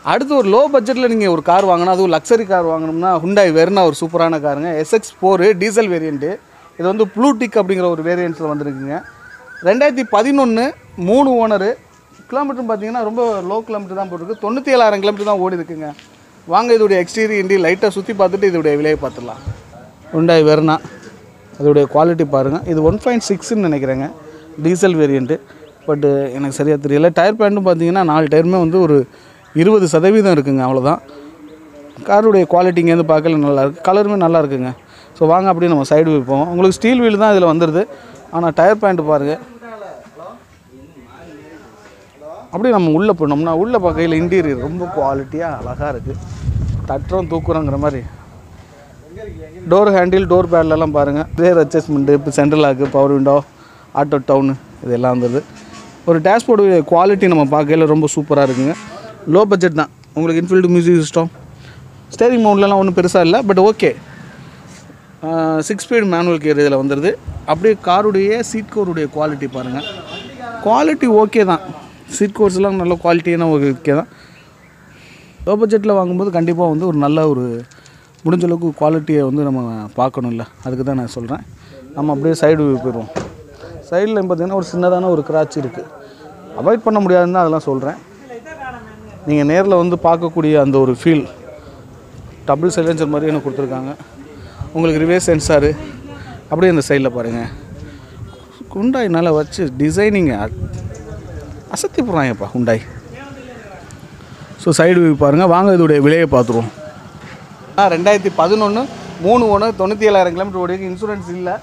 அடுத்து ஒரு லோ பட்ஜெட்டில் நீங்கள் ஒரு கார் வாங்கினா அதுவும் லக்ஸரி கார் வாங்கணும்னா ஹுண்டாய் வெர்னா ஒரு சூப்பரான காருங்க எஸ்எக்ஸ் ஃபோரு டீசல் வேரியண்ட்டு இது வந்து ப்ளூடிக் அப்படிங்கிற ஒரு வேரியண்ட்ஸில் வந்திருக்குங்க ரெண்டாயிரத்தி பதினொன்று மூணு ஓனரு கிலோமீட்டர் பார்த்தீங்கன்னா ரொம்ப லோ கிலோமீட்டர் தான் போட்டிருக்கு தொண்ணூற்றி ஏழாயிரம் கிலோமீட்டர் தான் ஓடி இருக்குங்க வாங்க இதோடைய எக்ஸ்டீரியர் இண்டி லைட்டாக சுற்றி பார்த்துட்டு இதோடைய விலையை பார்த்துடலாம் ஹுண்டாய் வெர்னா அதோடைய குவாலிட்டி பாருங்கள் இது ஒன் பாயிண்ட் சிக்ஸ்ன்னு நினைக்கிறேங்க டீசல் வேரியண்ட்டு பட்டு எனக்கு சரியாக தெரியல டயர் பேண்ட்டும் பார்த்தீங்கன்னா நாலு டயருமே வந்து ஒரு இருபது சதவீதம் இருக்குங்க அவ்வளோதான் காருடைய குவாலிட்டி இங்கேருந்து பார்க்கல நல்லா இருக்குது கலருமே நல்லா இருக்குங்க ஸோ வாங்க அப்படியே நம்ம சைடு வைப்போம் உங்களுக்கு ஸ்டீல் வீல் தான் இதில் வந்துடுது ஆனால் டயர் பேண்ட் பாருங்கள் அப்படியே நம்ம உள்ளே போனோம்னா உள்ளே பார்க்கையில் இன்டீரியர் ரொம்ப குவாலிட்டியாக அழகாக இருக்குது தட்டுறோம் தூக்குறோங்கிற மாதிரி டோர் ஹேண்டில் டோர் பேட்லலாம் பாருங்கள் ரேர் அட்ஜஸ்ட்மெண்ட்டு இப்போ central lock power window auto down இதெல்லாம் வந்தது ஒரு டேஷ்போர்டு குவாலிட்டி நம்ம பார்க்கையில் ரொம்ப சூப்பராக இருக்குங்க லோ பட்ஜெட் தான் உங்களுக்கு இன்ஃபில்டு மியூசிக் சிஸ்டம் ஸ்டேரிங் மவுண்ட்லலாம் ஒன்றும் பெருசாக இல்லை but okay six speed manual gear இதில் வந்துடுது அப்படியே காருடைய சீட் கோருடைய குவாலிட்டி பாருங்கள் குவாலிட்டி ஓகே தான் சீட் கோர்ஸ்லாம் நல்ல குவாலிட்டியான ஓகே தான் லோ பட்ஜெட்டில் வாங்கும்போது கண்டிப்பாக வந்து ஒரு நல்ல ஒரு முடிஞ்ச அளவுக்கு குவாலிட்டியை வந்து நம்ம பார்க்கணும்ல அதுக்கு தான் நான் சொல்கிறேன் நம்ம அப்படியே சைடு போயிடுவோம் சைடில் பார்த்தீங்கன்னா ஒரு சின்னதான ஒரு கிராட்ச் இருக்குது அவாய்ட் பண்ண முடியாதுன்னு தான் அதெல்லாம் சொல்கிறேன் நீங்கள் நேரில் வந்து பார்க்கக்கூடிய அந்த ஒரு ஃபீல் டபுள் சைலன்சர் மாதிரி எனக்கு கொடுத்துருக்காங்க உங்களுக்கு ரிவேஸ் சென்சாரு அப்படியே அந்த சைடில் பாருங்கள் குண்டாய் நல்லா வச்சு டிசைனிங்க அசத்தி போடுறாங்கப்பா குண்டாய் ஸோ சைடு வியூ பாருங்கள் வாங்க இதோடைய விலையை பார்த்துருவோம் ஆ ரெண்டாயிரத்தி பதினொன்று மூணு ஒன்று தொண்ணூற்றி ஏழாயிரம் கிலோமீட்டர் ஓடி இன்சூரன்ஸ் இல்லை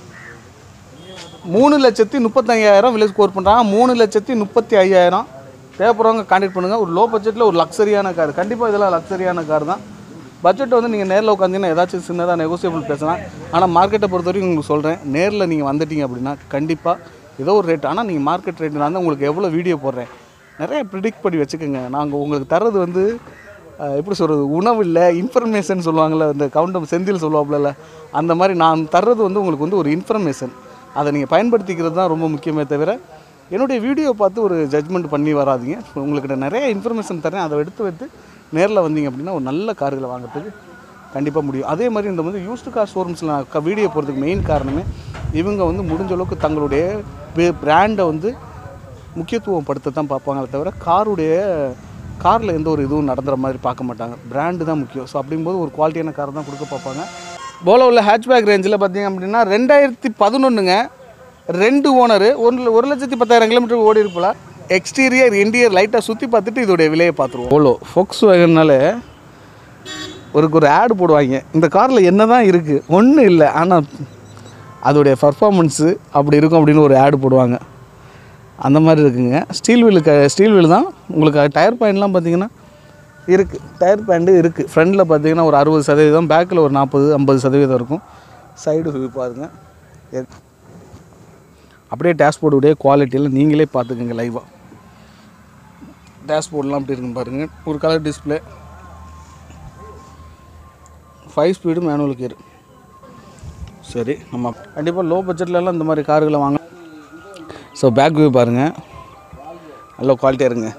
மூணு லட்சத்தி முப்பத்தஞ்சாயிரம் விலை ஸ்கோர் பண்ணுறாங்க மூணு லட்சத்தி முப்பத்தி ஐயாயிரம் தேவைப்படுறவங்க கான்டாக்ட் பண்ணுங்கள் ஒரு லோ பட்ஜெட்டில் ஒரு லக்ஸரியான கார் கண்டிப்பாக இதெல்லாம் லக்ஸரியான கார் தான் பட்ஜெட் வந்து நீங்கள் நேரில் உட்காந்தீங்கன்னா ஏதாச்சும் சின்னதாக நெகோசியபிள் பேசலாம் ஆனால் மார்க்கெட்டை பொறுத்த வரைக்கும் உங்களுக்கு சொல்கிறேன் நேரில் நீங்கள் வந்துட்டீங்க அப்படின்னா கண்டிப்பாக ஏதோ ஒரு ரேட் ஆனால் நீங்கள் மார்க்கெட் ரேட் நான் தான் உங்களுக்கு எவ்வளோ வீடியோ போடுறேன் நிறைய ப்ரிடிக்ட் பண்ணி வச்சுக்கோங்க நாங்கள் உங்களுக்கு தர்றது வந்து அஹ், எப்படி சொல்கிறது உணவு இல்லை இன்ஃபர்மேஷன் சொல்லுவாங்கள்ல இந்த கவுண்டம் செந்தில் சொல்லுவாப்புல அந்த மாதிரி நான் தர்றது வந்து உங்களுக்கு வந்து ஒரு இன்ஃபர்மேஷன் அதை நீங்கள் பயன்படுத்திக்கிறது தான் ரொம்ப முக்கியமே தவிர என்னுடைய வீடியோ பார்த்து ஒரு ஜட்ஜ்மெண்ட் பண்ணி வராதீங்க உங்களுக்கு நான் நிறைய இன்ஃபர்மேஷன் தரேன் அதை எடுத்து வைத்து நேரில் வந்தீங்க அப்படின்னா ஒரு நல்ல கார்களை வாங்குறதுக்கு கண்டிப்பாக முடியும் அதே மாதிரி இந்த வந்து யூஸ்டு கார் ஷோரூம்ஸில் நான் க- வீடியோ போகிறதுக்கு மெயின் காரணமே இவங்க வந்து முடிஞ்ச அளவுக்கு தங்களுடைய பிராண்டை வந்து முக்கியத்துவம் படுத்த தான் பார்ப்பாங்களே தவிர காருடைய காரில் எந்த ஒரு இதுவும் நடந்துற மாதிரி பார்க்க மாட்டாங்க பிராண்டு தான் முக்கியம் ஸோ அப்படிங்கும்போது ஒரு குவாலிட்டியான கார் தான் கொடுக்க பார்ப்பாங்க போலோவில் ஹேட்ச்பேக் ரேஞ்சில் பார்த்தீங்க அப்படின்னா ரெண்டாயிரத்தி பதினொன்றுங்க ரெண்டு ஓனரு ஒரு ஒரு லட்சத்தி பத்தாயிரம் கிலோமீட்டர் ஓடி இருப்பல எக்ஸ்டீரியர் இன்டீரியர் லைட்டாக சுற்றி பார்த்துட்டு இதோடைய விலையை பார்த்துருவோம் போலோ ஃபோக்ஸ் வேகன்னாலே ஒரு ஒரு ஆடு போடுவாங்க இந்த காரில் என்ன தான் இருக்குது ஒன்றும் இல்லை ஆனால் அதோடைய பர்ஃபார்மன்ஸு அப்படி இருக்கும் அப்படின்னு ஒரு ஆடு போடுவாங்க அந்த மாதிரி இருக்குங்க ஸ்டீல் வீலு க ஸ்டீல் வீல் தான் உங்களுக்கு டயர் பாயிண்ட்லாம் பார்த்தீங்கன்னா இருக்குது டயர் பாயிண்ட்டு இருக்குது ஃப்ரண்டில் பார்த்தீங்கன்னா ஒரு அறுபது சதவீதம் பேக்கில் ஒரு நாற்பது ஐம்பது சதவீதம் இருக்கும் சைடு வியூ பாருங்கள் எ- அப்படியே டேஷ்போர்டுடைய குவாலிட்டியில் நீங்களே பார்த்துக்கோங்க லைவாக டேஷ்போர்ட்லாம் அப்படி இருக்குன்னு பாருங்கள் ஒரு colour display five speed manual gear சரி நம்ம கண்டிப்பாக லோ பட்ஜெட்லலாம் இந்த மாதிரி கார்களை வாங்க ஸோ பேக் வியூ பாருங்கள் நல்ல குவாலிட்டியாக இருங்க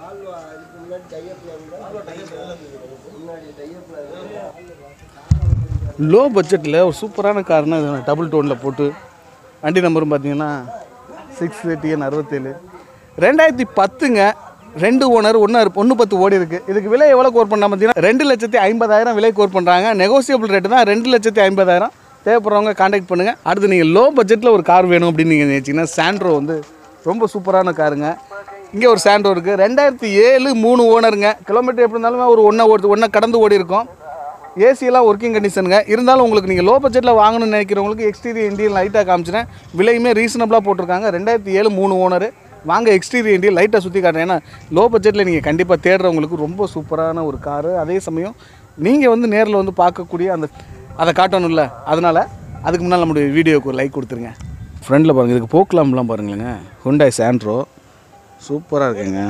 லோ பட்ஜெட்டில் ஒரு சூப்பரான கார்னா இது டபுள் டோனில் போட்டு வண்டி நம்பரும் பார்த்தீங்கன்னா சிக்ஸ் டிஎன் அறுபத்தேழு ரெண்டாயிரத்தி பத்துங்க ரெண்டு ஓனர் ஒன்று ஒன்று பத்து ஓடி இருக்குது இதுக்கு விலை எவ்வளோ கோர் பண்ணா பார்த்தீங்கன்னா ரெண்டு லட்சத்தி ஐம்பதாயிரம் விலை கோர் பண்ணுறாங்க நெகோசியபிள் ரேட்டு தான் ரெண்டு லட்சத்தி ஐம்பதாயிரம் தேவைப்படுறவங்க காண்டாக்ட் பண்ணுங்கள் அடுத்து நீங்கள் லோ பட்ஜெட்டில் ஒரு கார் வேணும் அப்படின்னு நீங்கள் நினச்சிங்கன்னா சாண்ட்ரோ வந்து ரொம்ப சூப்பரான காருங்க இங்கே ஒரு சாண்ட்ரோ இருக்குது ரெண்டாயிரத்தி ஏழு மூணு ஓனருங்க கிலோமீட்டர் எப்படி இருந்தாலும் ஒரு ஒன்றை ஓடி ஒன்றை கடந்து ஓடி இருக்கும் ஏசியெல்லாம் ஒர்க்கிங் கண்டிஷனுங்க இருந்தாலும் உங்களுக்கு நீங்கள் லோ பட்ஜெட்டில் வாங்கணும்னு நினைக்கிறவங்களுக்கு எக்ஸ்டீரியர் இண்டியன் லைட்டாக காமிச்சினேன் விலையுமே ரீசனபிளாக போட்டிருக்காங்க ரெண்டாயிரத்தி ஏழு மூணு ஓனர் வாங்க எக்ஸ்டீரியர் இண்டியன் லைட்டாக சுற்றி காட்டுறேன் ஏன்னா லோ பட்ஜெட்டில் நீங்கள் கண்டிப்பாக தேடுறவங்களுக்கு ரொம்ப சூப்பரான ஒரு காரு அதே சமயம் நீங்கள் வந்து நேரில் வந்து பார்க்கக்கூடிய அந்த அதை காட்டணும்ல அதனால் அதுக்கு முன்னால் நம்மளுடைய வீடியோக்கு ஒரு லைக் கொடுத்துருங்க ஃப்ரண்டில் பாருங்கள் இதுக்கு போக்கலாம்லாம் பாருங்களேங்க ஹுண்டாய் சாண்ட்ரோ சூப்பராக இருக்குங்க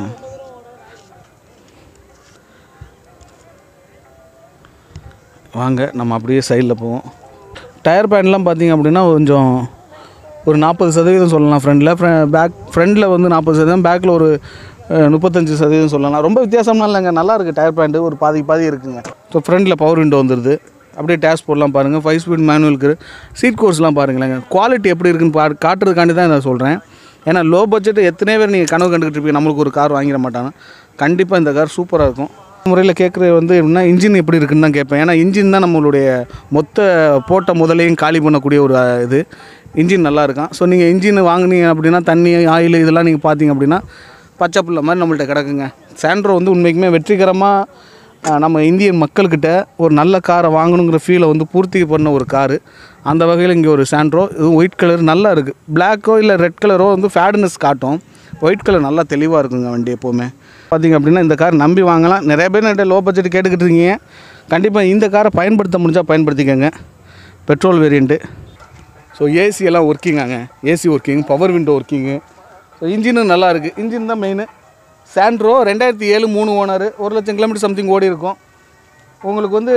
வாங்க நம்ம அப்படியே சைடில் போவோம் டயர் பேண்ட்லாம் பார்த்தீங்க அப்படின்னா கொஞ்சம் ஒரு நாற்பது சதவீதம் சொல்லலாம் ஃப்ரண்டில் பேக் ஃப்ரண்டில் வந்து நாற்பது சதவீதம் பேக்கில் ஒரு அஹ், முப்பத்தஞ்சு சதவீதம் சொல்லலாம் ரொம்ப வித்தியாசம்லாம் இல்லைங்க நல்லா இருக்குது டயர் பேண்ட்டு ஒரு பாதி பாதி இருக்குங்க ஸோ ஃப்ரண்டில் பவர் விண்டோ வந்துடுது அப்படியே டேஷ் போர்ட்லாம் பாருங்கள் ஃபைவ் ஸ்பீட் மேனுவலுக்கு சீட் கோர்ஸ்லாம் பாருங்களேங்க குவாலிட்டி எப்படி இருக்குன்னு பா காட்டுறதுக்காண்டி தான் நான் சொல்கிறேன் ஏன்னா லோ பட்ஜெட் எத்தனை பேர் நீங்கள் கனவு கண்டுக்கிட்டு இருப்பீங்க நம்மளுக்கு ஒரு கார் வாங்கிட மாட்டாங்க கண்டிப்பாக இந்த கார் சூப்பராக இருக்கும் முறையில் கேட்குறது வந்து எப்படின்னா இன்ஜின் எப்படி இருக்குன்னு தான் கேட்பேன் ஏன்னா இன்ஜின் தான் நம்மளுடைய மொத்த போட்ட முதலையும் காலி பண்ணக்கூடிய ஒரு அஹ், இது இன்ஜின் நல்லா இருக்கும் ஸோ நீங்கள் இன்ஜின் வாங்குனீங்க அப்படின்னா தண்ணி ஆயில் இதெல்லாம் நீங்கள் பார்த்தீங்க அப்படின்னா பச்சை புள்ள மாதிரி நம்மள்ட்ட கிடக்குங்க சாண்ட்ரோ வந்து உண்மைக்குமே வெற்றிகரமாக அஹ் நம்ம இந்தியன் மக்கள்கிட்ட ஒரு நல்ல காரை வாங்கணுங்கிற ஃபீலை வந்து பூர்த்தி பண்ண ஒரு காரு அந்த வகையில் இங்கே ஒரு சாண்ட்ரோ இது ஒயிட் கலர் நல்லா இருக்குது பிளாக்கோ இல்லை ரெட் கலரோ வந்து ஃபேடுனஸ் காட்டும் ஒயிட் கலர் நல்லா தெளிவாக இருக்குங்க வண்டி எப்போவுமே பார்த்தீங்க அப்படின்னா இந்த கார் நம்பி வாங்கலாம் நிறைய பேர் என்கிட்ட லோ பட்ஜெட் கேட்டுக்கிட்டு இருக்கீங்க கண்டிப்பாக இந்த காரை பயன்படுத்த முடிஞ்சால் பயன்படுத்திக்கோங்க பெட்ரோல் வேரியண்ட்டு ஸோ ஏசி எல்லாம் ஒர்க்கிங்காங்க AC working power window working so இன்ஜினும் நல்லா இருக்குது இன்ஜின் தான் மெயின் சாண்ட்ரோ ரெண்டாயிரத்தி ஏழு மூணு ஓனர் ஒரு லட்சம் கிலோமீட்டர் சம்திங் ஓடி இருக்கும் உங்களுக்கு வந்து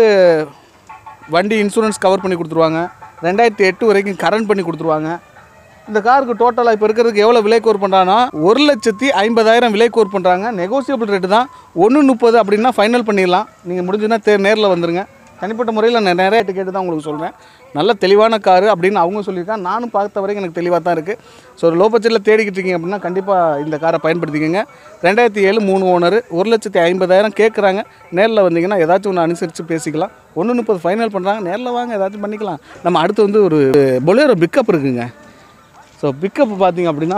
வண்டி இன்சூரன்ஸ் கவர் பண்ணி கொடுத்துருவாங்க ரெண்டாயிரத்தி எட்டு வரைக்கும் கரண்ட் பண்ணி கொடுத்துருவாங்க இந்த காருக்கு டோட்டலாக இப்போ இருக்கிறதுக்கு எவ்வளோ விலை கோர் பண்ணுறாங்கன்னா ஒரு லட்சத்தி ஐம்பதாயிரம் விலை கோர் பண்ணுறாங்க நெகோசியபிள் ரேட்டு தான் ஒன்று முப்பது அப்படின்னா ஃபைனல் பண்ணிடலாம் நீங்கள் முடிஞ்சுன்னா தே நேரில் வந்துருங்க தனிப்பட்ட முறையில் நான் நிறைய கேட்டு தான் உங்களுக்கு சொல்கிறேன் நல்ல தெளிவான காரு அப்படின்னு அவங்க சொல்லியிருக்காங்க நானும் பார்த்த வரைக்கும் எனக்கு தெளிவாக தான் இருக்குது ஸோ ஒரு லோ பட்ஜெட்டில் தேடிக்கிட்டு இருக்கீங்க அப்படின்னா கண்டிப்பாக இந்த காரை பயன்படுத்திக்கங்க ரெண்டாயிரத்தி ஏழு மூணு ஓனர் ஒரு லட்சத்தி ஐம்பதாயிரம் கேட்குறாங்க நேரில் வந்தீங்கன்னா ஏதாச்சும் ஒன்று அனுசரித்து பேசிக்கலாம் ஒன்று முப்பது ஃபைனல் பண்ணுறாங்க நேரில் வாங்க ஏதாச்சும் பண்ணிக்கலாம் நம்ம அடுத்து வந்து ஒரு பொலேரோ பிக்கப் இருக்குங்க ஸோ பிக்கப் பார்த்தீங்க அப்படின்னா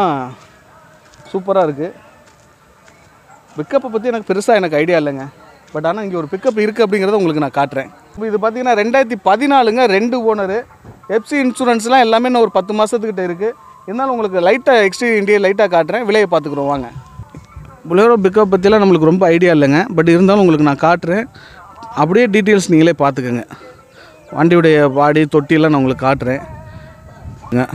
சூப்பராக இருக்குது பிக்கப்பை பற்றி எனக்கு பெருசாக எனக்கு ஐடியா இல்லைங்க பட் ஆனால் இங்கே ஒரு பிக்கப் இருக்குது அப்படிங்கிறத உங்களுக்கு நான் காட்டுறேன் இப்போ இது பார்த்தீங்கன்னா ரெண்டாயிரத்தி பதினாலுங்க ரெண்டு ஓனரு எஃப்சி இன்சூரன்ஸ்லாம் எல்லாமே இன்னும் ஒரு பத்து மாதத்துக்கிட்ட இருக்குது இருந்தாலும் உங்களுக்கு லைட்டாக எக்ஸ்ட்ரீ இண்டியா லைட்டாக காட்டுறேன் விலையை பார்த்துக்குறோம் வாங்க புலேரோ பிக்கப் பற்றிலாம் நம்மளுக்கு ரொம்ப ஐடியா இல்லைங்க பட் இருந்தாலும் உங்களுக்கு நான் காட்டுறேன் அப்படியே டீட்டெயில்ஸ் நீங்களே பார்த்துக்கோங்க வண்டியுடைய பாடி தொட்டிலாம் நான் உங்களுக்கு காட்டுறேன் ங்க.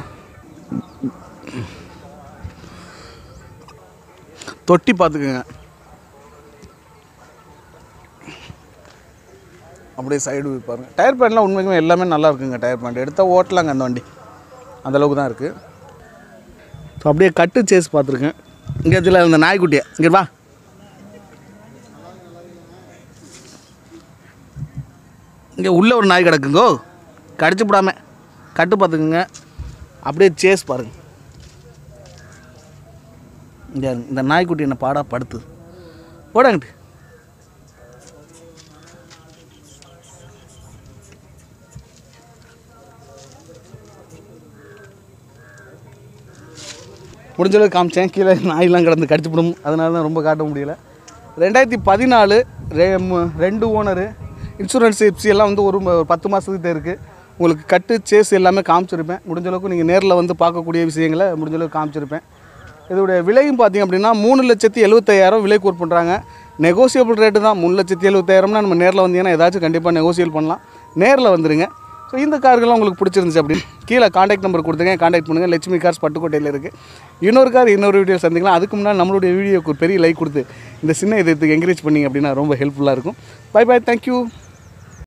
தொட்டி பார்த்துக்குங்க அப்படியே சைடு பாருங்க டயர் பேண்ட்லாம் உண்மைக்குமே எல்லாமே நல்லா இருக்குங்க டயர் பேண்ட் எடுத்தால் ஓட்டலாங்க அந்த வண்டி அந்த அளவுக்கு தான் இருக்குது ஸோ அப்படியே கட்டு சேஸ் பார்த்துருக்கேன் இங்கே இதில் இந்த நாய்க்குட்டியை இங்கே வா இங்கே உள்ளே ஒரு நாய் கிடக்குங்கோ கடிச்சு விடாம கட்டு பார்த்துக்குங்க அப்படியே சேஸ் பாருங்க இங்க பாருங்க, இந்த நாய்க்குட்டி என்ன பாடா படுத்து போடாங்கிட்டு முடிஞ்ச அளவுக்கு காமிச்சேன் கீழே நாயெல்லாம் கிடந்து கடிச்சு விடும் அதனால தான் ரொம்ப காட்ட முடியல ரெண்டாயிரத்தி பதினாலு ரெ மு- ரெண்டு ஓனரு இன்சூரன்ஸ் எப்சி எல்லாம் வந்து ஒரு ம- ஒரு பத்து மாதத்துக்கிட்ட இருக்குது உங்களுக்கு கட்டு சேஸ் எல்லாமே காமிச்சிருப்பேன் முடிஞ்ச அளவுக்கு நீங்கள் நேரில் வந்து பார்க்கக்கூடிய விஷயங்களை முடிஞ்ச அளவுக்கு காமிச்சிருப்பேன் இதோடைய விலையும் பார்த்தீங்க அப்படின்னா மூணு லட்சத்தி எழுபத்தாயிரம் விலை கோட் பண்ணுறாங்க நெகோசியபிள் ரேட்டு தான் மூணு லட்சத்தி எழுபத்தாயிரம்னா நம்ம நேரில் வந்தீங்கன்னா ஏதாச்சும் கண்டிப்பாக நெகோசியல் பண்ணலாம் நேரில் வந்துருங்க ஸோ இந்த கார்கள்லாம் உங்களுக்கு பிடிச்சிருந்துச்சு அப்படின்னு கீழே காண்டாக்ட் நம்பர் கொடுத்துருங்க காண்டாக்ட் பண்ணுங்கள் லட்சுமி கார்ஸ் பட்டுக்கோட்டையில் இருக்குது இன்னொரு கார் இன்னொரு வீடியோ சந்திக்கலாம் அதுக்கு முன்னாடி நம்மளுடைய வீடியோக்கு ஒரு பெரிய லைக் கொடுத்து இந்த சின்ன இதயத்துக்கு என்கரேஜ் பண்ணிங்க அப்படின்னா ரொம்ப ஹெல்ப்ஃபுல்லாக இருக்கும் பை பை தேங்க்யூ